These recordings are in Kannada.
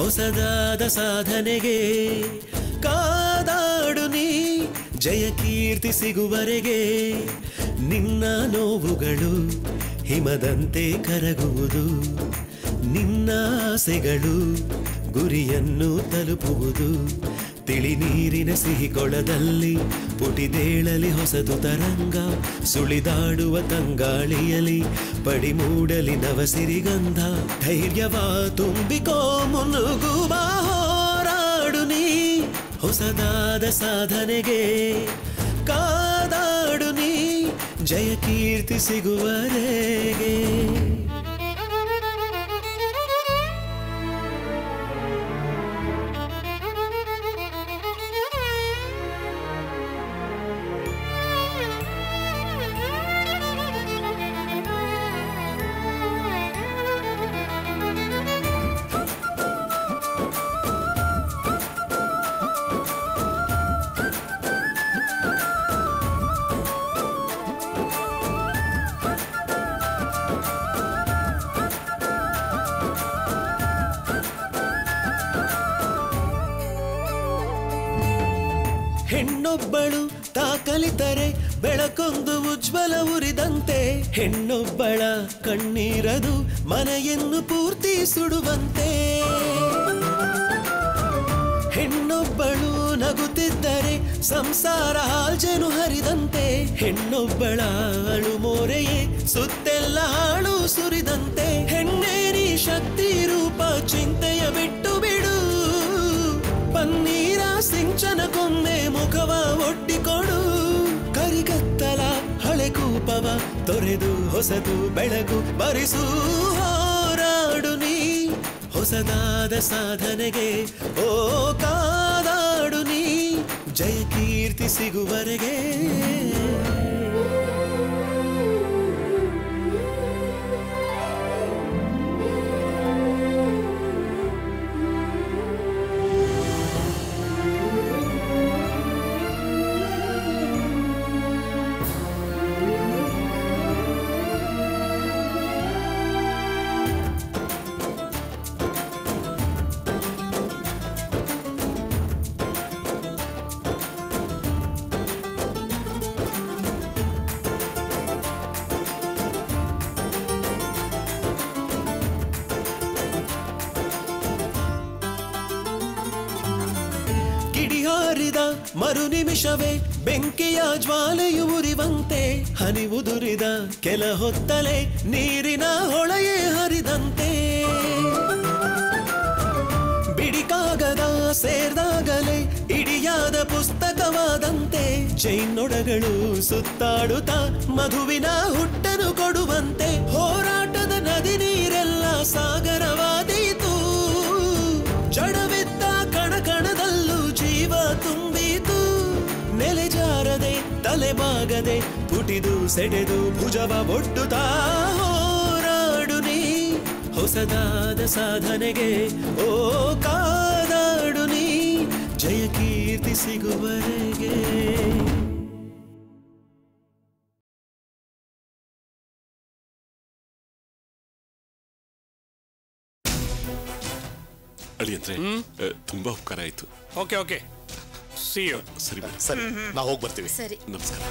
ಹೊಸದಾದ ಸಾಧನೆಗೆ ಕಾದಾಡು ನೀ ಜಯ ಕೀರ್ತಿ ಸಿಗುವರೆಗೆ ನಿನ್ನ ನೋವುಗಳು ಹಿಮದಂತೆ ಕರಗುವುದು ನಿನ್ನ ಆಸೆಗಳು ಗುರಿಯನ್ನು ತಲುಪುವುದು ತಿಳಿ ನೀರಿನ ಸಿಹಿ ಕೊಳದಲ್ಲಿ ಪುಟಿದೇಳಲಿ ಹೊಸದು ತರಂಗ ಸುಳಿದಾಡುವ ತಂಗಾಳಿಯಲಿ ಪಡಿ ಮೂಡಲಿ ನವ ಸಿರಿಗಂಧ ಧೈರ್ಯವ ತುಂಬಿಕೋ ಮುನ್ನುಗುವ ಹೋರಾಡು ನೀ ಹೊಸದಾದ ಸಾಧನೆಗೆ ಕಾದಾಡು ನೀ ಜಯ ಕೀರ್ತಿ ಸಿಗುವರೆಗೆ ಹೆಣ್ಣೊಬ್ಬಳು ತಾ ಕಲಿತರೆ ಬೆಳಕೊಂದು ಉಜ್ವಲ ಉರಿದಂತೆ ಹೆಣ್ಣೊಬ್ಬಳ ಕಣ್ಣೀರದು ಮನೆಯನ್ನು ಪೂರ್ತಿ ಸುಡುವಂತೆ ಹೆಣ್ಣೊಬ್ಬಳು ನಗುತ್ತಿದ್ದರೆ ಸಂಸಾರ ಹಾಲ್ಜನು ಹರಿದಂತೆ ಹೆಣ್ಣೊಬ್ಬಳ ಅಳು ಮೋರೆಯೇ ಸುತ್ತೆಲ್ಲ ಹಾಳು ಸುರಿದಂತೆ ಹೆಣ್ಣೇ ನೀ ಶಕ್ತಿ ರೂಪ ಚಿಂತೆಯ ಬಿಟ್ಟು ಬಿಡು ಪನ್ನೀರ ಸಿಂಚನ ಕೊನ್ನೆ ಮುಖವ ಒಡ್ಡಿಕೊಡು ಕರಿಗತ್ತಲ ಹಳೆ ಕೂಪವ ತೊರೆದು ಹೊಸದು ಬೆಳಗು ಬರಿಸು ಹೋರಾಡು ನೀ ಹೊಸದಾದ ಸಾಧನೆಗೆ ಓ ಕಾದಾಡು ನೀ ಜಯ ಕೀರ್ತಿ ಸಿಗುವರೆಗೆ ಕಿಡಿಹಾರಿದ ಮರು ನಿಮಿಷವೇ ಬೆಂಕಿಯ ಜ್ವಾಲೆಯು ಉರಿವಂತೆ ಹನಿ ಉದುರಿದ ಕೆಲ ಹೊತ್ತಲೆ ನೀರಿನ ಹೊಳೆಯೇ ಹರಿದಂತೆ ಬಿಡಿಕಾಗದ ಸೇರ್ದಾಗಲೇ ಇಡಿಯಾದ ಪುಸ್ತಕವಾದಂತೆ ಚೈನೊಡಗಳು ಸುತ್ತಾಡುತ್ತಾ ಮಧುವಿನ ಹುಟ್ಟನು ಕೊಡುವಂತೆ ಹೋರಾಟದ ನದಿ ನೀರೆಲ್ಲ ಸಾಗರವಾದೀತು ಜಡವಿದ್ದ ಕಣ ಕಣದಲ್ಲೂ ಜೀವ ತುಂಬಿತು ನೆಲೆ ಜಾರದೆ ತಲೆಬಾಗದೆ ಪುಟಿದು ಸೆಡೆದು ಭುಜವ ಒಡ್ಡುತ್ತಾ ಹೋರಾಡು ನೀ ಹೊಸದಾದ ಸಾಧನೆಗೆ ಓ ಕಾದಾಡು ನೀ ಜಯ ಕೀರ್ತಿ ಸಿಗುವರೆಗೆ ಅಳಿಯಂದ್ರೆ ಆ, ತುಂಬಾ ಉಪಕಾರ ಆಯ್ತು ಓಕೆ ಓಕೆ ಸಿ ಯು ಸರಿ ಮೇಡಮ್. ಸರಿ ನಾವು ಹೋಗಿ ಬರ್ತೀವಿ ಸರಿ ನಮಸ್ಕಾರ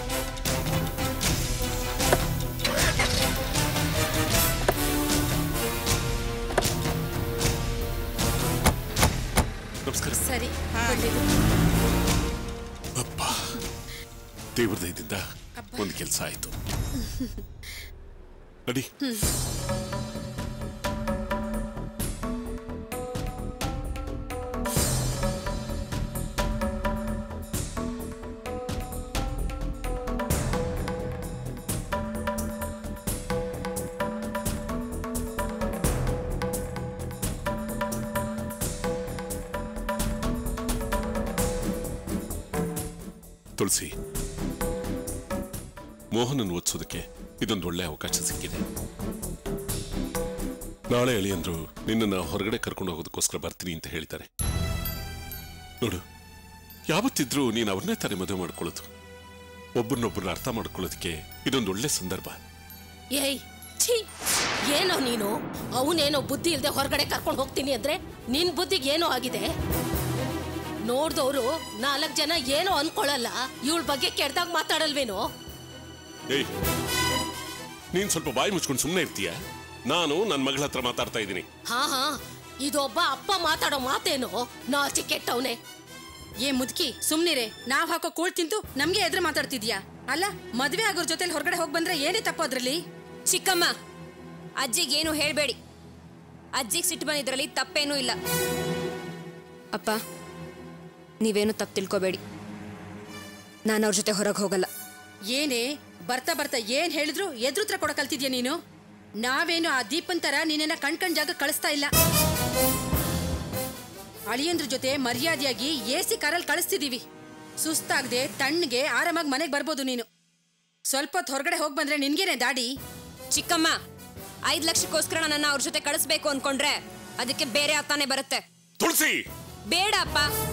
ನಮಸ್ಕಾರ ಸರಿ ಒಳ್ಳೇದು. ಅಪ್ಪ ದೇವ್ರ ದಯದಿಂದ ಒಂದು ಕೆಲಸ ಆಯ್ತು ನಡಿ ತುಳಸಿ ಮೋಹನನ್ ಓದಿಸೋದಕ್ಕೆ ಇದೊಂದು ಒಳ್ಳೆ ಅವಕಾಶ ಸಿಕ್ಕಿದೆ ನಾಳೆ ಅಳಿಯಂದ್ರು ನಿನ್ನನ್ನು ಹೊರಗಡೆ ಕರ್ಕೊಂಡು ಹೋಗೋದಕ್ಕೋಸ್ಕರ ಬರ್ತೀನಿ ಅಂತ ಹೇಳ್ತಾರೆ ನೋಡು ಯಾವತ್ತಿದ್ರೂ ನೀನು ಅವ್ರನ್ನೇ ತಾನೇ ಮದುವೆ ಮಾಡ್ಕೊಳ್ಳೋದು ಒಬ್ಬರನ್ನೊಬ್ಬರನ್ನ ಅರ್ಥ ಮಾಡ್ಕೊಳ್ಳೋದಕ್ಕೆ ಇದೊಂದು ಒಳ್ಳೆ ಸಂದರ್ಭ ಏಯ್ ಛೀ ಏನೋ ನೀನು ಅವನೇನೋ ಬುದ್ಧಿ ಇಲ್ದೆ ಹೊರಗಡೆ ಕರ್ಕೊಂಡು ಹೋಗ್ತೀನಿ ಅಂದ್ರೆ ನಿನ್ ಬುದ್ಧಿಗೆ ಏನೋ ಆಗಿದೆ ನೋಡ್ದವ್ರು ನಾಲ್ಕು ಜನ ಏನೋ ಅನ್ಕೊಳಲ್ಲ ಇವಳ ಬಗ್ಗೆ ಕೆಡ್ದಾಗ ಮಾತಾಡಲ್ವೇನೋ ಏಯ್ ನೀನ್ ಸ್ವಲ್ಪ ಬಾಯಿ ಮುಚ್ಕೊಂಡು ಸುಮ್ಮನೆ ಇರ್ತೀಯ ನಾನು ನನ್ನ ಮಗಳ ಹತ್ರ ಮಾತಾಡ್ತಾ ಇದ್ದೀನಿ ಹಾ ಹಾ ಇದೊಬ್ಬ ಅಪ್ಪ ಮಾತಾಡೋ ಮಾತೇನೋ ನಾಚಿ ಕೆಟ್ಟವನೆ ಏ ಮುದ್ಕಿ ಸುಮ್ನಿರೆ ನಾವ್ ಹಾಕೋ ಕೂಳ್ ತಿಂತು ನಮ್ಗೆ ಎದುರು ಮಾತಾಡ್ತಿದ್ಯಾ ಅಲ್ಲ ಮದ್ವೆ ಆಗೋರ್ ಜೊತೆಲಿ ಹೊರಗಡೆ ಹೋಗ್ ಬಂದ್ರೆ ಏನೇ ತಪ್ಪು ಅದ್ರಲ್ಲಿ ಚಿಕ್ಕಮ್ಮ ಅಜ್ಜಿಗೇನು ಹೇಳ್ಬೇಡಿ ಅಜ್ಜಿಗೆ ಸಿಟ್ಟು ಬಂದಿದ್ರಲ್ಲಿ ತಪ್ಪೇನೂ ಇಲ್ಲ ಅಪ್ಪ ನೀವೇನು ತಪ್ಪು ತಿಳ್ಕೊಬೇಡಿ ನಾನು ಅವ್ರ ಜೊತೆ ಹೊರಗೆ ಹೋಗಲ್ಲ ಏನೇ ಬರ್ತಾ ಬರ್ತಾ ಏನ್ ಹೇಳಿದ್ರು ಎದುರುತ್ರ ಕೊಡ ಕಲ್ತಿದ್ಯಾ ನೀನು ನಾವೇನು ಆ ದೀಪನ್ ತರ ನಿನ್ನ ಕಣ್ ಕಣ್ ಜಾಗ ಕಳಿಸ್ತಾ ಇಲ್ಲ ಅಳಿಯಂದ್ರ ಜೊತೆ ಮರ್ಯಾದೆಯಾಗಿ ಎ ಸಿ ಕಾರಲ್ಲಿ ಕಳಿಸ್ತಿದೀವಿ ಸುಸ್ತಾಗದೆ ತಣ್ಣಗೆ ಆರಾಮಾಗಿ ಮನೆಗೆ ಬರ್ಬೋದು ನೀನು ಸ್ವಲ್ಪ ಹೊತ್ತು ಹೊರಗಡೆ ಹೋಗಿ ಬಂದ್ರೆ ನಿನ್ಗೇನೆ ದಾಡಿ ಚಿಕ್ಕಮ್ಮ ಐದು ಲಕ್ಷಕ್ಕೋಸ್ಕರ ನನ್ನ ಅವ್ರ ಜೊತೆ ಕಳಿಸ್ಬೇಕು ಅನ್ಕೊಂಡ್ರೆ ಅದಕ್ಕೆ ಬೇರೆ ಅರ್ಥನೇ ಬರುತ್ತೆ ತುಳಸಿ ಬೇಡ ಅಪ್ಪ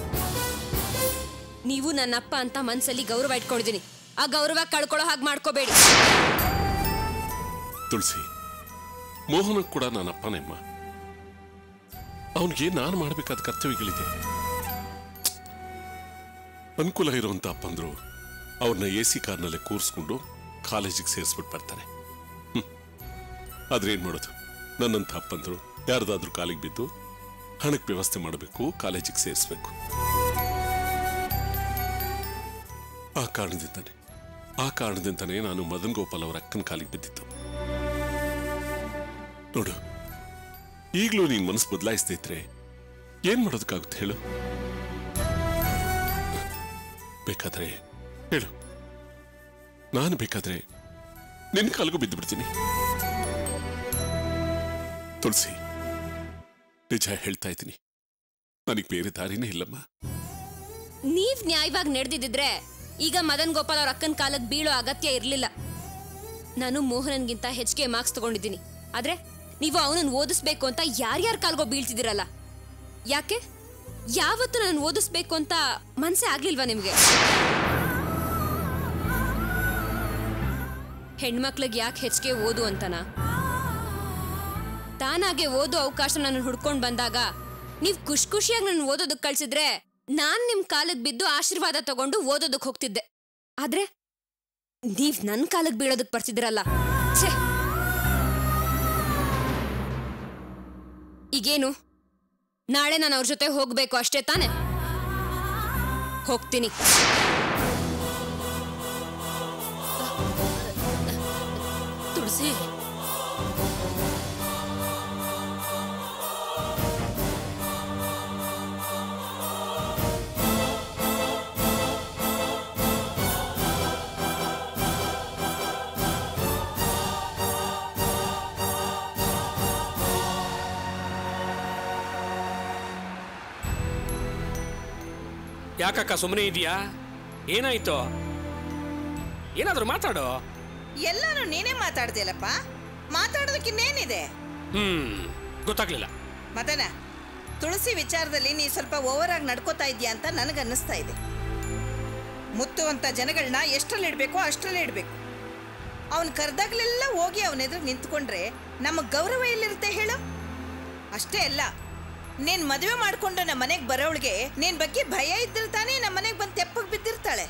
ನೀವು ನನ್ನ ಅಪ್ಪ ಅಂತ ಮನ್ಸಲ್ಲಿ ಗೌರವ ಇಟ್ಕೊಂಡಿದ್ದೀನಿ ಆ ಗೌರವ ಕಳ್ಕೊಳ್ಳೋ ಹಾಗೆ ಮಾಡ್ಕೋಬೇಡಿ ತುಳಸಿ ಮೋಹನ ಕೂಡ ನನ್ನ ಅಪ್ಪನೇಮ್ಮ ಅವನಿಗೆ ನಾನು ಮಾಡಬೇಕಾದ ಕರ್ತವ್ಯಗಳಿದೆ ಅನುಕೂಲ ಇರುವಂತ ಅಪ್ಪಂದ್ರು ಅವ್ರನ್ನ ಎ ಸಿ ಕಾರ್ನಲ್ಲೇ ಕೂರಿಸ್ಕೊಂಡು ಕಾಲೇಜಿಗೆ ಸೇರಿಸ್ಬಿಟ್ಟು ಬರ್ತಾರೆ ಹ್ಮ್. ಆದ್ರೆ ಏನ್ ಮಾಡೋದು ನನ್ನಂಥ ಅಪ್ಪಂದ್ರು ಯಾರ್ದಾದ್ರೂ ಕಾಲಿಗೆ ಬಿದ್ದು ಹಣಕ್ಕೆ ವ್ಯವಸ್ಥೆ ಮಾಡಬೇಕು ಕಾಲೇಜಿಗೆ ಸೇರಿಸ್ಬೇಕು ಆ ಕಾರಣದಿಂದಾನೆ ಆ ಕಾರಣದಿಂದಾನೇ ನಾನು ಮದನ್ ಗೋಪಾಲ್ ಅವರ ಅಕ್ಕನ ಕಾಲಿಗೆ ಬಿದ್ದಿತ್ತು ನೋಡು ಈಗಲೂ ನೀನ್ ಮನಸ್ಸು ಬದಲಾಯಿಸದೇ ಇದ್ರೆ ಏನ್ ಮಾಡೋದಕ್ಕಾಗುತ್ತೆ ಹೇಳು ಬೇಕಾದ್ರೆ ಹೇಳು ನಾನು ಬೇಕಾದ್ರೆ ನಿನ್ನ ಕಾಲಿಗೂ ಬಿದ್ದು ಬಿಡ್ತೀನಿ ತುಳಸಿ ನಿಜ ಹೇಳ್ತಾ ಇದ್ದೀನಿ ನನಗೆ ಬೇರೆ ದಾರಿನೇ ಇಲ್ಲಮ್ಮ ನೀವ್ ನ್ಯಾಯವಾಗಿ ನಡೆದಿದ್ರೆ ಈಗ ಮದನ್ ಗೋಪಾಲ್ ಅವ್ರ ಅಕ್ಕನ ಕಾಲಕ್ಕೆ ಬೀಳೋ ಅಗತ್ಯ ಇರಲಿಲ್ಲ ನಾನು ಮೋಹನನ್ಗಿಂತ ಹೆಚ್ಚಿಗೆ ಮಾರ್ಕ್ಸ್ ತಗೊಂಡಿದ್ದೀನಿ ಆದ್ರೆ ನೀವು ಅವನನ್ನ ಓದಿಸ್ಬೇಕು ಅಂತ ಯಾರ್ಯಾರ ಕಾಲ್ಗೋ ಬೀಳ್ತಿದ್ದೀರಲ್ಲ ಯಾಕೆ ಯಾವತ್ತು ನಾನು ಓದಿಸ್ಬೇಕು ಅಂತ ಮನ್ಸೇ ಆಗ್ಲಿಲ್ವಾ ನಿಮ್ಗೆ ಹೆಣ್ಮಕ್ಳಿಗೆ ಯಾಕೆ ಹೆಚ್ಚಿಗೆ ಓದು ಅಂತನಾ ತಾನಾಗೆ ಓದೋ ಅವಕಾಶ ನನ್ನ ಹುಡ್ಕೊಂಡ್ ಬಂದಾಗ ನೀವ್ ಖುಷಿ ಖುಷಿಯಾಗಿ ನನ್ನ ಓದೋದಕ್ ಕಳ್ಸಿದ್ರೆ ನಾನ್ ನಿಮ್ ಕಾಲಕ್ ಬಿದ್ದು ಆಶೀರ್ವಾದ ತಗೊಂಡು ಓದೋದಕ್ ಹೋಗ್ತಿದ್ದೆ ಆದ್ರೆ ನೀವ್ ನನ್ ಕಾಲಕ್ ಬೀಳೋದಕ್ ಬರ್ತಿದ್ರಲ್ಲ ಛೇ ಈಗೇನು ನಾಳೆ ನಾನು ಅವ್ರ ಜೊತೆ ಹೋಗ್ಬೇಕು ಅಷ್ಟೇ ತಾನೆ ಹೋಗ್ತೀನಿ ತುಳಸಿ ಯಾಕಕ್ಕ ಸುಮ್ಮನೆ ಇದೆಯಾ ಏನಾಯ್ತು ಏನಾದರೂ ಮಾತಾಡು ಎಲ್ಲಾನು ನೀನೇ ಮಾತಾಡ್ದಿಲ್ಲಪ್ಪ ಮಾತಾಡೋದಕ್ಕೆ ಇನ್ನೇನಿದೆ ಹ್ಮ್ ಗೊತ್ತಾಗ್ಲಿಲ್ಲ ಮದನ ತುಳಸಿ ವಿಚಾರದಲ್ಲಿ ನೀ ಸ್ವಲ್ಪ ಓವರ್ ಆಗಿ ನಡ್ಕೋತಾ ಇದೀಯ ಅಂತ ನನಗನ್ನಿಸ್ತಾ ಇದೆ ಮುತ್ತು ಅಂತ ಜನಗಳನ್ನ ಎಷ್ಟರಲ್ಲಿ ಇಡಬೇಕೋ ಅಷ್ಟರಲ್ಲಿ ಇಡಬೇಕು ಅವನು ಕರೆದಾಗಲೆಲ್ಲ ಹೋಗಿ ಅವನ ಎದುರು ನಿಂತ್ಕೊಂಡ್ರೆ ನಮ್ಮ ಗೌರವ ಎಲ್ಲಿರುತ್ತೆ ಹೇಳು ಅಷ್ಟೇ ಅಲ್ಲ ನೀನ್ ಮದುವೆ ಮಾಡ್ಕೊಂಡು ನಮ್ಮ ಮನೆಗೆ ಬರೋವಳಿಗೆ ನಿನ್ ಬಗ್ಗೆ ಭಯ ಇದ್ದರೆ ತಾನೇ ನಮ್ಮ ಮನೆಗೆ ಬಂದು ತೆಪ್ಪಗೆ ಬಿದ್ದಿರ್ತಾಳೆ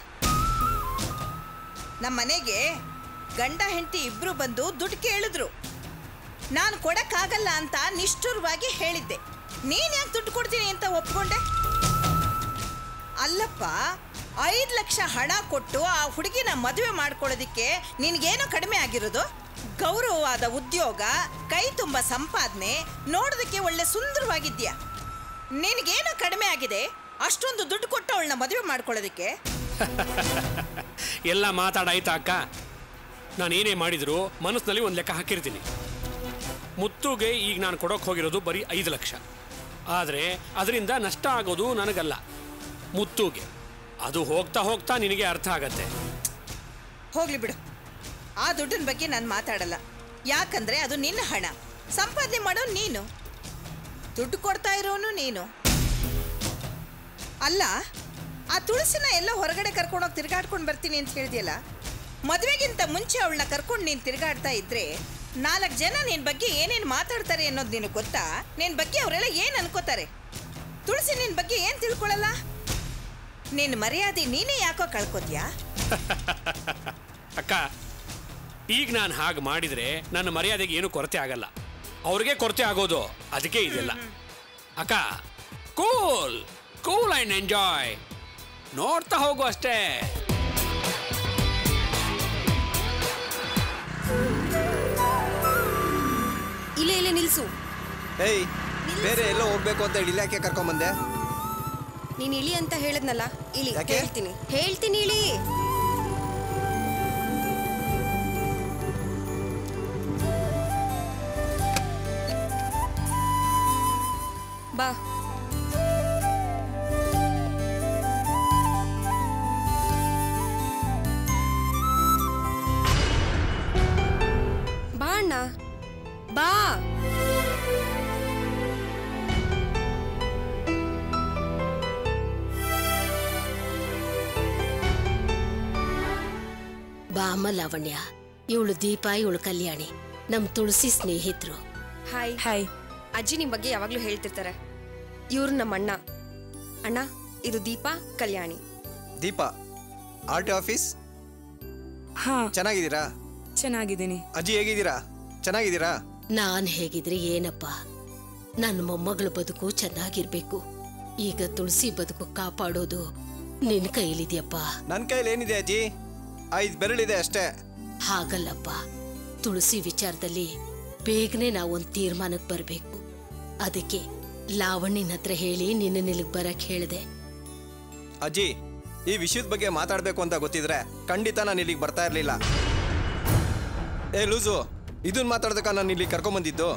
ನಮ್ಮ ಮನೆಗೆ ಗಂಡ ಹೆಂಡತಿ ಇಬ್ರು ಬಂದು ದುಡ್ಡು ಕೇಳಿದ್ರು ನಾನು ಕೊಡಕ್ಕಾಗಲ್ಲ ಅಂತ ನಿಷ್ಠುರವಾಗಿ ಹೇಳಿದ್ದೆ ನೀನ್ ಯಾಕೆ ದುಡ್ಡು ಕೊಡ್ತೀನಿ ಅಂತ ಒಪ್ಕೊಂಡೆ ಅಲ್ಲಪ್ಪ ಐದು ಲಕ್ಷ ಹಣ ಕೊಟ್ಟು ಆ ಹುಡುಗಿನ ಮದುವೆ ಮಾಡ್ಕೊಳ್ಳೋದಿಕ್ಕೆ ನಿನಗೇನೋ ಕಡಿಮೆ ಆಗಿರೋದು ಗೌರವವಾದ ಉದ್ಯೋಗ ಕೈ ತುಂಬ ಸಂಪಾದನೆ ನೋಡೋದಕ್ಕೆ ಒಳ್ಳೆ ಸುಂದರವಾಗಿದ್ಯಾ ನಿನಗೇನೋ ಕಡಿಮೆ ಆಗಿದೆ ಅಷ್ಟೊಂದು ದುಡ್ಡು ಕೊಟ್ಟು ಅವಳನ್ನ ಮದುವೆ ಮಾಡ್ಕೊಳ್ಳೋದಿಕ್ಕೆ ಎಲ್ಲ ಮಾತಾಡಾಯ್ತಾ ಅಕ್ಕ ನಾನು ಏನೇ ಮಾಡಿದ್ರು ಮನಸ್ಸಿನಲ್ಲಿ ಒಂದು ಲೆಕ್ಕ ಹಾಕಿರ್ತೀನಿ ಮುತ್ತುಗೆ ಈಗ ನಾನು ಕೊಡೋಕೆ ಹೋಗಿರೋದು ಬರೀ ಐದು ಲಕ್ಷ ಆದರೆ ಅದರಿಂದ ನಷ್ಟ ಆಗೋದು ನನಗಲ್ಲ ಮುತ್ತುಗೆ ಅದು ಹೋಗ್ತಾ ಹೋಗ್ತಾ ನಿನಗೆ ಅರ್ಥ ಆಗತ್ತೆ ಹೋಗ್ಲಿ ಬಿಡು ಆ ದುಡ್ಡಿನ ಬಗ್ಗೆ ನಾನು ಮಾತಾಡಲ್ಲ ಯಾಕಂದ್ರೆ ಅದು ನಿನ್ನ ಹಣ ಸಂಪಾದನೆ ಮಾಡೋ ನೀನು ದುಡ್ಡು ಕೊಡ್ತಾ ಇರೋನು ನೀನು ಅಲ್ಲ ಆ ತುಳಸಿನ ಎಲ್ಲ ಹೊರಗಡೆ ಕರ್ಕೊಂಡೋಗಿ ತಿರ್ಗಾಡ್ಕೊಂಡು ಬರ್ತೀನಿ ಅಂತ ಹೇಳಿದ್ಯಲ್ಲ ಮದುವೆಗಿಂತ ಮುಂಚೆ ಅವಳನ್ನ ಕರ್ಕೊಂಡು ನೀನು ತಿರ್ಗಾಡ್ತಾ ಇದ್ರೆ ನಾಲ್ಕು ಜನ ನಿನ್ ಬಗ್ಗೆ ಏನೇನು ಮಾತಾಡ್ತಾರೆ ಅನ್ನೋದು ನಿನಗೆ ಗೊತ್ತಾ ನಿನ್ ಬಗ್ಗೆ ಅವರೆಲ್ಲ ಏನು ಅನ್ಕೋತಾರೆ ತುಳಸಿ ನಿನ್ ಬಗ್ಗೆ ಏನು ತಿಳ್ಕೊಳಲ್ಲ ನಿನ್ನ ಮರ್ಯಾದೆ ನೀನೇ ಯಾಕೋ ಕಳ್ಕೊತ್ಯಾ ಅಕ್ಕ ಈಗ ನಾನು ಹಾಗೆ ಮಾಡಿದ್ರೆ ನನ್ನ ಮರ್ಯಾದೆಗೆ ಏನು ಕೊರತೆ ಆಗಲ್ಲ ಅವ್ರಿಗೆ ಕೊರತೆ ಆಗೋದು ಅದಕ್ಕೆ ಇದೆಲ್ಲ ಅಕ್ಕ ಕೂಲ್ ಕೂಲ್ ಅಂಡ್ ಎಂಜಾಯ್ ನೋಡ್ತಾ ಹೋಗು ಅಷ್ಟೇ ಇಲ್ಲೇ ಇಲ್ಲೇ ನಿಲ್ಸು ಏಯ್ ಬೇರೆ ಎಲ್ಲೋ ಹೋಗ್ಬೇಕು ಅಂತ ಹೇಳಿ ಯಾಕೆ ಕರ್ಕೊಂಬಂದೆ ನೀನ್ ಇಳಿ ಅಂತ ಹೇಳಿದ್ನಲ್ಲ ಇಳಿ ಯಾಕೆ? ಹೇಳ್ತೀನಿ ಹೇಳ್ತೀನಿ ಇಳಿ ಬಾ ಬಾ ಅಣ್ಣ ಬಾ ಬಾಮ ಲಾವಣ್ಯ ಇವಳು ದೀಪ ಇವಳು ಕಲ್ಯಾಣಿ ನಮ್ ತುಳಸಿ ಸ್ನೇಹಿತರು ಹಾಯ್ ಹಾಯ್ ಅಜ್ಜಿ ನಿಮ್ ಬಗ್ಗೆ ಯಾವಾಗ್ಲೂ ಹೇಳ್ತಿರ್ತಾರೆ ಇವ್ರು ನಮ್ಮ ಅಣ್ಣ ಅಣ್ಣ ಇದು Deepa Kalyani Deepa R T office ಹಾ ಚೆನ್ನಾಗಿದ್ದೀರಾ ಚೆನ್ನಾಗಿದ್ದೀನಿ ಅಜ್ಜಿ ಹೇಗಿದ್ದೀರಾ ಚೆನ್ನಾಗಿದ್ದೀರಾ ನಾನ್ ಹೇಗಿದ್ರೆ ಏನಪ್ಪ ನನ್ನ ಮೊಮ್ಮಗಳ ಬದುಕು ಚೆನ್ನಾಗಿರ್ಬೇಕು ಈಗ ತುಳಸಿ ಬದುಕು ಕಾಪಾಡೋದು ನಿನ್ ಕೈಲಿದ್ಯಪ್ಪ ನನ್ನ ಕೈಲಿ ಏನಿದೆ ಅಜ್ಜಿ ಐದು ಬೆರಳಿದೆ ಅಷ್ಟೇ ಹಾಗಲ್ಲಪ್ಪ ತುಳಸಿ ವಿಚಾರದಲ್ಲಿ ಬೇಗನೆ ನಾವೊಂದ್ ತೀರ್ಮಾನಕ್ಕೆ ಬರ್ಬೇಕು ಅದಕ್ಕೆ ಲಾವಣ್ಯನ ಹತ್ರ ಹೇಳಿ ನಿನ್ನ ನಿಲ್ಗ್ ಬರಕ್ ಹೇಳ್ದೆ ಅಜ್ಜಿ ಈ ವಿಷಯದ ಬಗ್ಗೆ ಮಾತಾಡಬೇಕು ಅಂತ ಗೊತ್ತಿದ್ರೆ ಖಂಡಿತ ನಾನು ಇಲ್ಲಿಗೆ ಬರ್ತಾ ಇರಲಿಲ್ಲ ಏ ಲೂಸು ಇದನ್ನ ಮಾತಾಡ್ದಕ್ಕ ನಾನು ಇಲ್ಲಿ ಕರ್ಕೊಂಬಂದಿದ್ದು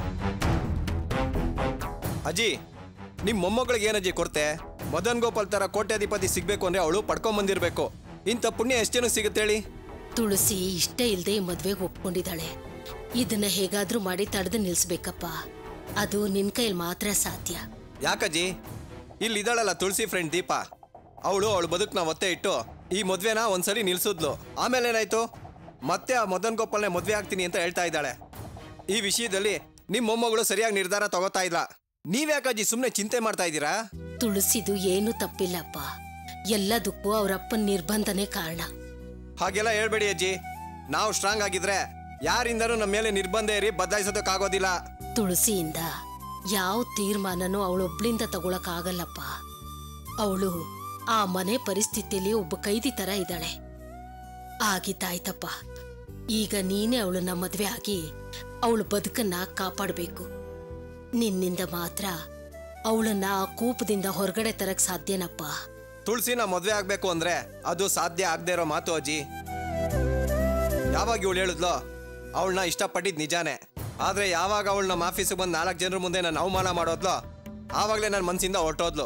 ಅಜ್ಜಿ ನಿಮ್ಮ ಮೊಮ್ಮಗಳಿಗೆ ಏನಜ್ಜಿ ಕೊಡ್ತೆ ಮದನ್ ಗೋಪಾಲ್ ತರ ಕೋಟ್ಯಾಧಿಪತಿ ಸಿಗ್ಬೇಕು ಅಂದ್ರೆ ಅವಳು ಪಡ್ಕೊಂಬಂದಿರ್ಬೇಕು ಇಂಥ ಪುಣ್ಯ ಎಷ್ಟು ಜನ ಸಿಗುತ್ತೆ ಹೇಳಿ ತುಳಸಿ ಇಷ್ಟ ಇಲ್ದೆ ಈ ಮದ್ವೆಗೆ ಒಪ್ಕೊಂಡಿದ್ದಾಳೆ ಇದನ್ನ ಹೇಗಾದ್ರೂ ಮಾಡಿ ತಡೆದು ನಿಲ್ಸ್ಬೇಕಪ್ಪ ಅದು ನಿನ್ ಕೈಲಿ ಮಾತ್ರ ಸಾಧ್ಯ ಯಾಕಜ್ಜಿ ಇಲ್ಲಿ ಇದ್ದಾಳಲ್ಲ ತುಳಸಿ ಫ್ರೆಂಡ್ ದೀಪ ಅವಳು ಅವಳು ಬದುಕನ್ನ ಒತ್ತೆ ಇಟ್ಟು ಈ ಮದ್ವೆನ ಒಂದ್ಸರಿ ನಿಲ್ಸಿದ್ಲು ಆಮೇಲೆ ಏನಾಯ್ತು ಮತ್ತೆ ಆ ಮದನ್ ಗೋಪಾಲ್ನೆ ಮದ್ವೆ ಆಗ್ತೀನಿ ಅಂತ ಹೇಳ್ತಾ ಇದ್ದಾಳೆ ಈ ವಿಷಯದಲ್ಲಿ ನಿಮ್ಮ ಮೊಮ್ಮಗಳು ಸರಿಯಾಗಿ ನಿರ್ಧಾರ ತಗೋತಾ ಇಲ್ಲ ನೀವ್ಯಾಕಜ್ಜಿ ಸುಮ್ಮನೆ ಚಿಂತೆ ಮಾಡ್ತಾ ಇದ್ದೀರಾ ತುಳಸಿದು ಏನು ತಪ್ಪಿಲ್ಲಪ್ಪ ಎಲ್ಲದಕ್ಕೂ ಅವರಪ್ಪನ ನಿರ್ಬಂಧನೇ ಕಾರಣ ಹಾಗೆಲ್ಲ ಹೇಳ್ಬೇಡಿ ಅಜ್ಜಿ ನಾವು ಸ್ಟ್ರಾಂಗ್ ಆಗಿದ್ರೆ ಯಾರಿಂದನೂ ನಮ್ಮ ಮೇಲೆ ನಿರ್ಬಂಧ ಏರಿ ಬದಲಾಯಿಸೋದಕ್ಕಾಗೋದಿಲ್ಲ ತುಳಸಿಯಿಂದ ಯಾವ ತೀರ್ಮಾನನೂ ಅವಳೊಬ್ಳಿಂದ ತಗೊಳಕ್ ಆಗಲ್ಲಪ್ಪ ಅವಳು ಆ ಮನೆ ಪರಿಸ್ಥಿತಿಯಲ್ಲಿ ಒಬ್ಬ ಕೈದಿ ತರ ಇದ್ದಾಳೆ ಆಗಿದ್ದಾಯ್ತಪ್ಪ ಈಗ ನೀನೇ ಅವಳನ್ನ ಮದ್ವೆ ಆಗಿ ಅವಳ ಬದುಕನ್ನ ಕಾಪಾಡಬೇಕು ನಿನ್ನಿಂದ ಮಾತ್ರ ಅವಳನ್ನ ಆ ಕೂಪದಿಂದ ಹೊರಗಡೆ ತರಕ್ ಸಾಧ್ಯನಪ್ಪ ತುಳಸಿನ ಮದ್ವೆ ಆಗ್ಬೇಕು ಅಂದ್ರೆ ಅದು ಸಾಧ್ಯ ಆಗದೆ ಇರೋ ಮಾತು ಅಜ್ಜಿ ಯಾವಾಗ ಇವಳು ಹೇಳಿದ್ಲೋ ಅವಳನ್ನ ಇಷ್ಟಪಟ್ಟಿದ್ ನಿಜಾನೇ ಆದ್ರೆ ಯಾವಾಗ ಅವಳು ನಮ್ಮ ಆಫೀಸಿಗೆ ಬಂದು ನಾಲ್ಕು ಜನರ ಮುಂದೆ ನಾನು ಅವಮಾನ ಮಾಡೋದ್ಲೋ ಆವಾಗಲೇ ನನ್ನ ಮನಸ್ಸಿಂದ ಹೊರಟೋದ್ಲು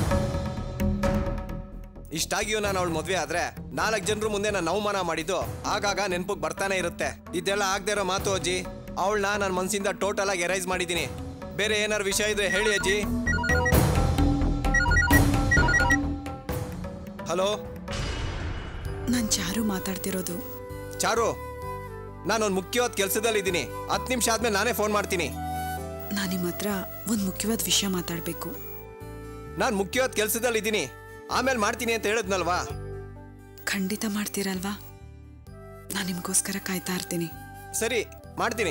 ಇಷ್ಟಾಗಿಯೂ ನಾನು ಅವಳು ಮದ್ವೆ ಆದ್ರೆ ನಾಲ್ಕು ಜನರ ಮುಂದೆ ನಾನು ಅವಮಾನ ಮಾಡಿದ್ದು ಆಗಾಗ ನೆನಪಿಗೆ ಬರ್ತಾನೆ ಇರುತ್ತೆ ಇದೆಲ್ಲ ಆಗದೆ ಇರೋ ಮಾತು ಅಜ್ಜಿ ಅವಳನ್ನ ನನ್ನ ಮನಸ್ಸಿಂದ ಟೋಟಲ್ ಆಗಿ ಎರೈಸ್ ಮಾಡಿದ್ದೀನಿ ಬೇರೆ ಏನಾರು ವಿಷಯ ಇದ್ರೆ ಹೇಳಿ ಅಜ್ಜಿ ಹಲೋ ನಾನು ಚಾರು ಮಾತಾಡ್ತಿರೋದು ಚಾರು ನಾನೊಂದು ಮುಖ್ಯವಾದ ಕೆಲಸದಲ್ಲಿದ್ದೀನಿ ಹತ್ತು ನಿಮಿಷ ಆದ್ಮೇಲೆ ನಾನೇ ಫೋನ್ ಮಾಡ್ತೀನಿ ನಾನು ನಿಮ್ಮ ಹತ್ರ ಒಂದು ಮುಖ್ಯವಾದ ವಿಷಯ ಮಾತಾಡಬೇಕು ನಾನು ಮುಖ್ಯವಾದ ಕೆಲಸದಲ್ಲಿದ್ದೀನಿ ಆಮೇಲೆ ಮಾಡ್ತೀನಿ ಅಂತ ಹೇಳಿದ್ನಲ್ವಾ ಖಂಡಿತ ಮಾಡ್ತೀರಲ್ವಾ ನಾನು ನಿಮಗೋಸ್ಕರ ಕಾಯ್ತಾ ಇರ್ತೀನಿ ಸರಿ ಮಾಡ್ತೀನಿ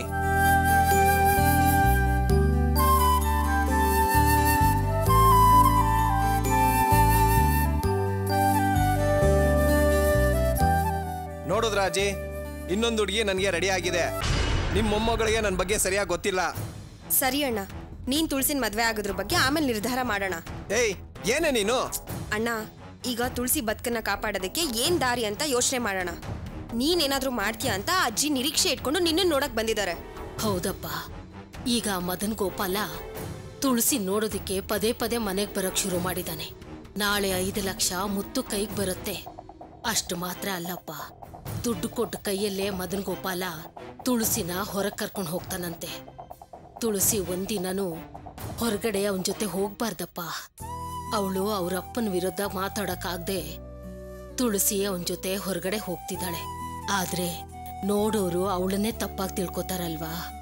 ನೋಡಿದ್ರ ಅಜ್ಜಿ ಇನ್ನೊಂದು ಹುಡುಗಿ ನನಗೆ ರೆಡಿ ಆಗಿದೆ ನಿಮ್ಮ ಮೊಮ್ಮಗಳಿಗೆ ನನ್ನ ಬಗ್ಗೆ ಸರಿಯಾಗಿ ಗೊತ್ತಿಲ್ಲ ಸರಿ ಅಣ್ಣ ನೀನ್ ತುಳಸಿನ ಮದ್ವೆ ಆಗೋದ್ರ ಬಗ್ಗೆ ಆಮೇಲೆ ನಿರ್ಧಾರ ಮಾಡೋಣ ಏಯ್ ಏನೇ ನೀನು ಅಣ್ಣ ಈಗ ತುಳಸಿ ಬದುಕನ್ನ ಕಾಪಾಡೋದಕ್ಕೆ ಏನ್ ದಾರಿ ಅಂತ ಯೋಚನೆ ಮಾಡೋಣ ನೀನೇನಾದ್ರೂ ಮಾಡ್ತೀಯ ಅಂತ ಅಜ್ಜಿ ನಿರೀಕ್ಷೆ ಇಟ್ಕೊಂಡು ನಿನ್ನ ನೋಡಕ್ ಬಂದಿದ್ದಾರೆ ಹೌದಪ್ಪ ಈಗ ಮದನ್ ಗೋಪಾಲ ತುಳಸಿ ನೋಡೋದಕ್ಕೆ ಪದೇ ಪದೇ ಮನೆಗೆ ಬರಕ್ ಶುರು ಮಾಡಿದಾನೆ ನಾಳೆ ಐದು ಲಕ್ಷ ಮುತ್ತು ಕೈಗೆ ಬರುತ್ತೆ ಅಷ್ಟು ಮಾತ್ರ ಅಲ್ಲಪ್ಪ ದುಡ್ಡು ಕೊಟ್ಟ ಕೈಯಲ್ಲೇ ಮದನ್ ಗೋಪಾಲ ತುಳಸಿನ ಹೊರಗೆ ಕರ್ಕೊಂಡು ಹೋಗ್ತಾನಂತೆ ತುಳಸಿ ಒಂದಿನನೂ ಹೊರಗಡೆ ಅವನ ಜೊತೆ ಹೋಗ್ಬಾರ್ದಪ್ಪ ಅವಳು ಅವರಪ್ಪನ ವಿರುದ್ಧ ಮಾತಾಡಕ್ಕಾಗ್ದೆ ತುಳಸಿ ಅವನ ಜೊತೆ ಹೊರಗಡೆ ಹೋಗ್ತಿದ್ದಾಳೆ ಆದ್ರೆ ನೋಡೋರು ಅವಳನ್ನೇ ತಪ್ಪಾಗಿ ತಿಳ್ಕೊತಾರಲ್ವಾ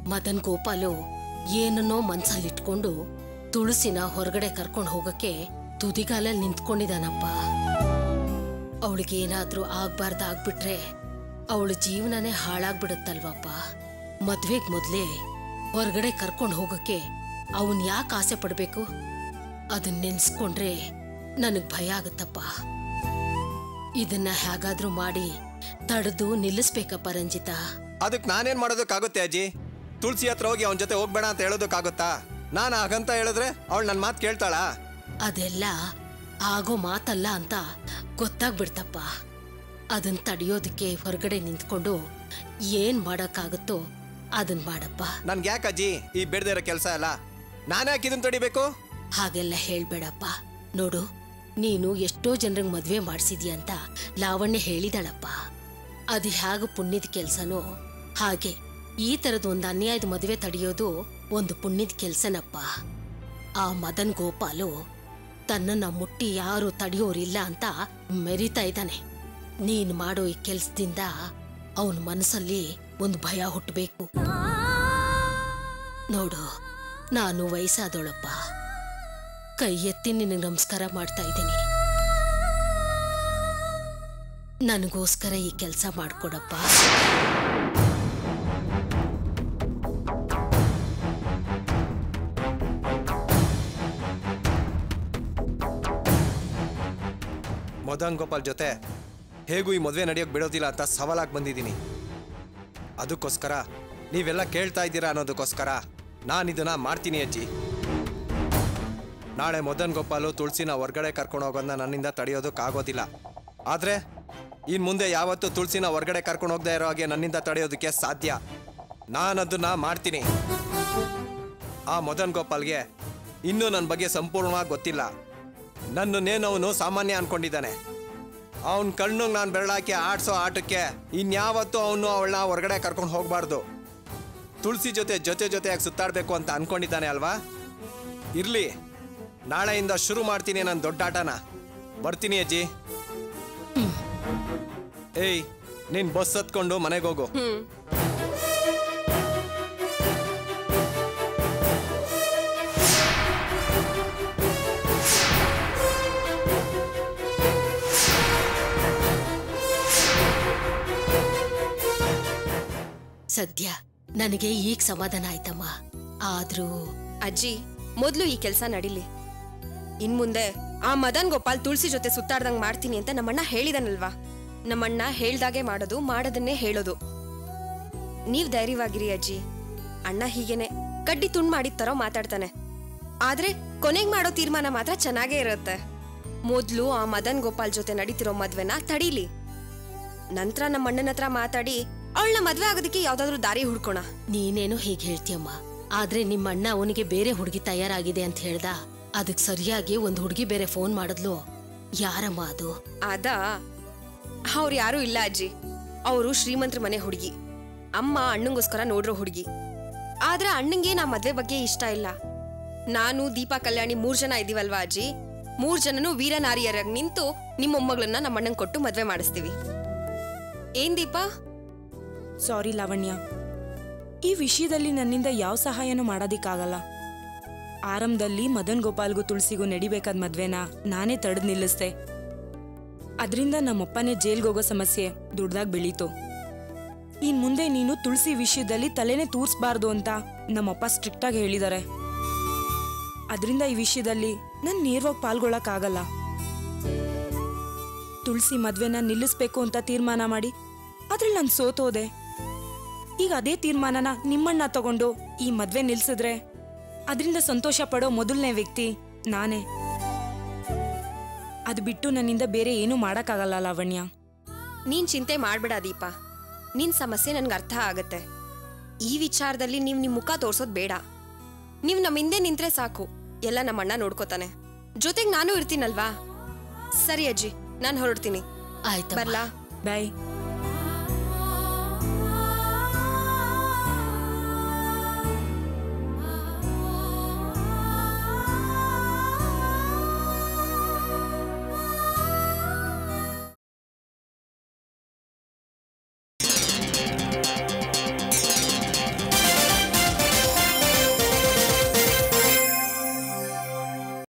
ಮದನ್ ಗೋಪಾಲು ಏನನ್ನೋ ಮನ್ಸಲ್ಲಿಟ್ಕೊಂಡು ತುಳಸಿನ ಹೊರಗಡೆ ಕರ್ಕೊಂಡು ಹೋಗಕ್ಕೆ ತುದಿಗಾಲಲ್ಲಿ ನಿಂತ್ಕೊಂಡಿದಾನಪ್ಪ ಅವಳಿಗೆ ಏನಾದ್ರೂ ಆಗ್ಬಾರ್ದು ಆಗ್ಬಿಟ್ರೆ ಅವಳ ಜೀವನನೇ ಹಾಳಾಗ್ಬಿಡುತ್ತಲ್ವಪ್ಪ ಮದ್ವೆಗ್ ಮೊದ್ಲೇ ಹೊರಗಡೆ ಕರ್ಕೊಂಡು ಹೋಗಕ್ಕೆ ಅವನ್ ಯಾಕೆ ಆಸೆ ಪಡ್ಬೇಕು ಅದನ್ನ ನೆನ್ಸ್ಕೊಂಡ್ರೆ ನನಗ್ ಭಯ ಆಗುತ್ತಪ್ಪ ಇದನ್ನ ಹೇಗಾದ್ರೂ ಮಾಡಿ ತಡೆದು ನಿಲ್ಲಿಸ್ಬೇಕಪ್ಪ ರಂಜಿತಾ ಅದಕ್ಕೆ ನಾನೇನ್ ಮಾಡೋದಕ್ಕಾಗುತ್ತೆ ಅಜ್ಜಿ ತುಳಸಿ ಹತ್ರ ಹೋಗಿ ಅವನ ಜೊತೆ ಹೋಗ್ಬೇಡ ಅಂತ ಹೇಳೋದಕ್ಕಾಗುತ್ತಾ ನಾನು ಹಾಗಂತ ಹೇಳಿದ್ರೆ ಅವಳು ನನ್ನ ಮಾತು ಕೇಳ್ತಾಳಾ ಅದೆಲ್ಲ ಆಗೋ ಮಾತಲ್ಲ ಅಂತ ಗೊತ್ತಾಗ್ಬಿಡ್ತಪ್ಪ ಅದನ್ನ ತಡೆಯೋದಕ್ಕೆ ಹೊರಗಡೆ ನಿಂತ್ಕೊಂಡು ಏನ್ ಮಾಡಕ್ಕಾಗುತ್ತೋ ಅದನ್ ಮಾಡಪ್ಪ ನನ್ಗೆ ಯಾಕೆ ಅಜ್ಜಿ ಈ ಬಿಡದೇ ಇರೋ ಕೆಲಸ ಎಲ್ಲ ನಾನೇ ಯಾಕೆ ಇದನ್ನ ತಡಿಬೇಕು ಹಾಗೆಲ್ಲ ಹೇಳ್ಬೇಡಪ್ಪ ನೋಡು ನೀನು ಎಷ್ಟೋ ಜನರಿಗೆ ಮದ್ವೆ ಮಾಡಿಸಿದ್ಯ ಅಂತ ಲಾವಣ್ಯ ಹೇಳಿದಾಳಪ್ಪ ಅದು ಹೇಗೆ ಪುಣ್ಯದ ಕೆಲ್ಸನೋ ಹಾಗೆ ಈ ತರದ ಒಂದು ಅನ್ಯಾಯದ ಮದುವೆ ತಡೆಯೋದು ಒಂದು ಪುಣ್ಯದ ಕೆಲ್ಸನಪ್ಪ ಆ ಮದನ್ ಗೋಪಾಲು ತನ್ನನ್ನ ಮುಟ್ಟಿ ಯಾರು ತಡೆಯೋರಿಲ್ಲ ಅಂತ ಮೆರಿತಾ ಇದ್ದಾನೆ ನೀನ್ ಮಾಡೋ ಈ ಕೆಲ್ಸದಿಂದ ಅವನ ಮನಸ್ಸಲ್ಲಿ ಒಂದು ಭಯ ಹುಟ್ಟಬೇಕು ನೋಡು ನಾನು ವಯಸ್ಸಾದವಳಪ್ಪ ಕೈ ಎತ್ತಿ ನಿನಗೆ ನಮಸ್ಕಾರ ಮಾಡ್ತಾ ಇದ್ದೀನಿ ನನಗೋಸ್ಕರ ಈ ಕೆಲಸ ಮಾಡ್ಕೊಡಪ್ಪ ಮದನ್ ಗೋಪಾಲ್ ಜೊತೆ ಹೇಗೂ ಈ ಮದುವೆ ನಡೆಯೋಕೆ ಬಿಡೋದಿಲ್ಲ ಅಂತ ಸವಾಲಾಗಿ ಬಂದಿದ್ದೀನಿ ಅದಕ್ಕೋಸ್ಕರ ನೀವೆಲ್ಲ ಕೇಳ್ತಾ ಇದ್ದೀರಾ ಅನ್ನೋದಕ್ಕೋಸ್ಕರ ನಾನು ಇದನ್ನ ಮಾಡ್ತೀನಿ ಅಜ್ಜಿ ನಾಳೆ ಮದನ್ ಗೋಪಾಲು ತುಳಸಿನ ಹೊರ್ಗಡೆ ಕರ್ಕೊಂಡು ಹೋಗೋದನ್ನ ನನ್ನಿಂದ ತಡೆಯೋದಕ್ಕಾಗೋದಿಲ್ಲ ಆದರೆ ಇನ್ನು ಮುಂದೆ ಯಾವತ್ತೂ ತುಳಸಿನ ಹೊರ್ಗಡೆ ಕರ್ಕೊಂಡು ಹೋಗದೆ ಇರೋ ಹಾಗೆ ನನ್ನಿಂದ ತಡೆಯೋದಕ್ಕೆ ಸಾಧ್ಯ ನಾನು ಅದನ್ನ ಮಾಡ್ತೀನಿ ಆ ಮದನ್ ಗೋಪಾಲ್ಗೆ ಇನ್ನೂ ನನ್ನ ಬಗ್ಗೆ ಸಂಪೂರ್ಣವಾಗಿ ಗೊತ್ತಿಲ್ಲ ನನ್ನನ್ನೇನು ಅವನು ಸಾಮಾನ್ಯ ಅನ್ಕೊಂಡಿದ್ದಾನೆ ಅವನ ಕಣ್ಣು ನಾನು ಬೆರಳಾಕಿ ಆಡ್ಸೋ ಆಟಕ್ಕೆ ಇನ್ಯಾವತ್ತೂ ಅವನು ಅವಳನ್ನ ಹೊರಗಡೆ ಕರ್ಕೊಂಡು ಹೋಗಬಾರ್ದು ತುಳಸಿ ಜೊತೆ ಜೊತೆ ಜೊತೆಯಾಗಿ ಸುತ್ತಾಡಬೇಕು ಅಂತ ಅನ್ಕೊಂಡಿದ್ದಾನೆ ಅಲ್ವಾ ಇರ್ಲಿ ನಾಳೆಯಿಂದ ಶುರು ಮಾಡ್ತೀನಿ ನನ್ನ ದೊಡ್ಡ ಆಟನ ಬರ್ತೀನಿ ಅಜ್ಜಿ ಏಯ್ ನೀನ್ ಬಸ್ ಹತ್ಕೊಂಡು ಮನೆಗೆ ಹೋಗು ಸದ್ಯ ನನಗೆ ಈಗ ಸಮಾಧಾನ ಆಯ್ತಮ್ಮ ಆದ್ರೂ ಅಜ್ಜಿ ಮೊದ್ಲು ಈ ಕೆಲಸ ನಡಿಲಿ ಇನ್ ಮುಂದೆ ಆ ಮದನ್ ಗೋಪಾಲ್ ತುಳಸಿ ಜೊತೆ ಸುತ್ತಾಡ್ದಂಗ್ ಮಾಡ್ತೀನಿ ಅಂತ ನಮ್ಮಣ್ಣ ಹೇಳಿದನಲ್ವಾ ನಮ್ಮಣ್ಣ ಹೇಳ್ದಾಗೆ ಮಾಡೋದು ಮಾಡೋದನ್ನೇ ಹೇಳೋದು ನೀವ್ ಧೈರ್ಯವಾಗಿರಿ ಅಜ್ಜಿ ಅಣ್ಣ ಹೀಗೇನೆ ಕಡ್ಡಿ ತುಂಡ್ ಮಾಡಿದ ತರ ಮಾತಾಡ್ತಾನೆ ಆದ್ರೆ ಕೊನೆಗ್ ಮಾಡೋ ತೀರ್ಮಾನ ಮಾತ್ರ ಚೆನ್ನಾಗೇ ಇರುತ್ತೆ ಮೊದ್ಲು ಆ ಮದನ್ ಗೋಪಾಲ್ ಜೊತೆ ನಡೀತಿರೋ ಮದ್ವೆನ ತಡೀಲಿ ನಂತರ ನಮ್ಮ ಅಣ್ಣನ ಹತ್ರ ಮಾತಾಡಿ ಅವಳನ್ನ ಮದ್ವೆ ಆಗೋದಕ್ಕೆ ಯಾವ್ದಾದ್ರು ದಾರಿ ಹುಡ್ಕೋಣ ನೀನೇನೋ ಹೀಗೆ ಹೇಳ್ತೀಯಮ್ಮ ಆದ್ರೆ ನಿಮ್ಮ ಅಣ್ಣ ಅವನಿಗೆ ಬೇರೆ ಹುಡುಗಿ ತಯಾರಾಗಿದೆ ಅಂತ ಹೇಳ್ದ ಅದಕ್ ಸರಿಯಾಗಿ ಒಂದು ಹುಡುಗಿ ಬೇರೆ ಫೋನ್ ಮಾಡಿದ್ಲು ಯಾರಮ್ಮ ಅದು ಅದ ಅವ್ರು ಯಾರೂ ಇಲ್ಲ ಅಜ್ಜಿ ಅವರು ಶ್ರೀಮಂತ್ರ ಮನೆ ಹುಡುಗಿ ಅಮ್ಮ ಅಣ್ಣಂಗೋಸ್ಕರ ನೋಡ್ರೋ ಹುಡುಗಿ ಆದ್ರೆ ಅಣ್ಣಂಗೆ ನಾ ಮದ್ವೆ ಬಗ್ಗೆ ಇಷ್ಟ ಇಲ್ಲ ನಾನು ದೀಪಾ ಕಲ್ಯಾಣಿ ಮೂರ್ ಜನ ಇದೀವಲ್ವಾ ಅಜ್ಜಿ ಮೂರ್ ಜನನು ವೀರನಾರಿಯರಾಗಿ ನಿಂತು ನಿಮ್ಮ ಮೊಮ್ಮಗಳನ್ನ ನಮ್ಮ ಅಣ್ಣಂಗ್ ಕೊಟ್ಟು ಮದ್ವೆ ಮಾಡಿಸ್ತೀವಿ ಏನ್ ದೀಪಾ ಸಾರಿ ಲಾವಣ್ಯ ಈ ವಿಷಯದಲ್ಲಿ ನನ್ನಿಂದ ಯಾವ ಸಹಾಯನೂ ಮಾಡೋದಿಕ್ಕಾಗಲ್ಲ ಆರಂಭದಲ್ಲಿ ಮದನ್ ಗೋಪಾಲ್ಗೂ ತುಳಸಿಗೂ ನಡಿಬೇಕಾದ ಮದ್ವೆನ ನಾನೇ ತಡೆದು ನಿಲ್ಲಿಸ್ದೆ ಅದರಿಂದ ನಮ್ಮಪ್ಪನೇ ಜೈಲ್ಗೆ ಹೋಗೋ ಸಮಸ್ಯೆ ದೊಡ್ಡದಾಗಿ ಬೆಳೀತು ಇನ್ ಮುಂದೆ ನೀನು ತುಳಸಿ ವಿಷಯದಲ್ಲಿ ತಲೆನೇ ತೂರ್ಸ್ಬಾರ್ದು ಅಂತ ನಮ್ಮಪ್ಪ ಸ್ಟ್ರಿಕ್ಟ್ ಆಗಿ ಹೇಳಿದ್ದಾರೆ ಅದರಿಂದ ಈ ವಿಷಯದಲ್ಲಿ ನಾನು ನೇರವಾಗಿ ಪಾಲ್ಗೊಳ್ಳಕ್ಕಾಗಲ್ಲ ತುಳಸಿ ಮದ್ವೆನ ನಿಲ್ಲಿಸ್ಬೇಕು ಅಂತ ತೀರ್ಮಾನ ಮಾಡಿ ಅದ್ರಲ್ಲಿ ನಾನು ಸೋತೋದೆ ಈಗ ಅದೇ ತೀರ್ಮಾನನ ನಿಮ್ಮಣ್ಣ ತಗೊಂಡು ಈ ಮದ್ವೆ ನಿಲ್ಸಿದ್ರೆ ಅದರಿಂದ ಸಂತೋಷ ಪಡೋ ಮೊದಲನೇ ವ್ಯಕ್ತಿ ನಾನೇ ಅದು ಬಿಟ್ಟು ನನ್ನಿಂದ ಬೇರೆ ಏನೂ ಮಾಡೋಕ್ಕಾಗಲ್ಲ ಲಾವಣ್ಯ ನೀನ್ ಚಿಂತೆ ಮಾಡ್ಬೇಡ ದೀಪ ನಿನ್ ಸಮಸ್ಯೆ ನನ್ಗೆ ಅರ್ಥ ಆಗತ್ತೆ ಈ ವಿಚಾರದಲ್ಲಿ ನೀವ್ ನಿಮ್ ಮುಖ ತೋರ್ಸೋದ್ ಬೇಡ ನೀವ್ ನಮ್ಮ ಹಿಂದೆ ನಿಂತ್ರೆ ಸಾಕು ಎಲ್ಲ ನಮ್ಮ ಅಣ್ಣ ನೋಡ್ಕೋತಾನೆ ಜೊತೆಗ್ ನಾನು ಇರ್ತೀನಲ್ವಾ ಸರಿ ಅಜ್ಜಿ ನಾನು ಹೊರಡ್ತೀನಿ ಆಯ್ತಮ್ಮ ಬರ್ಲಾ ಬಾಯ್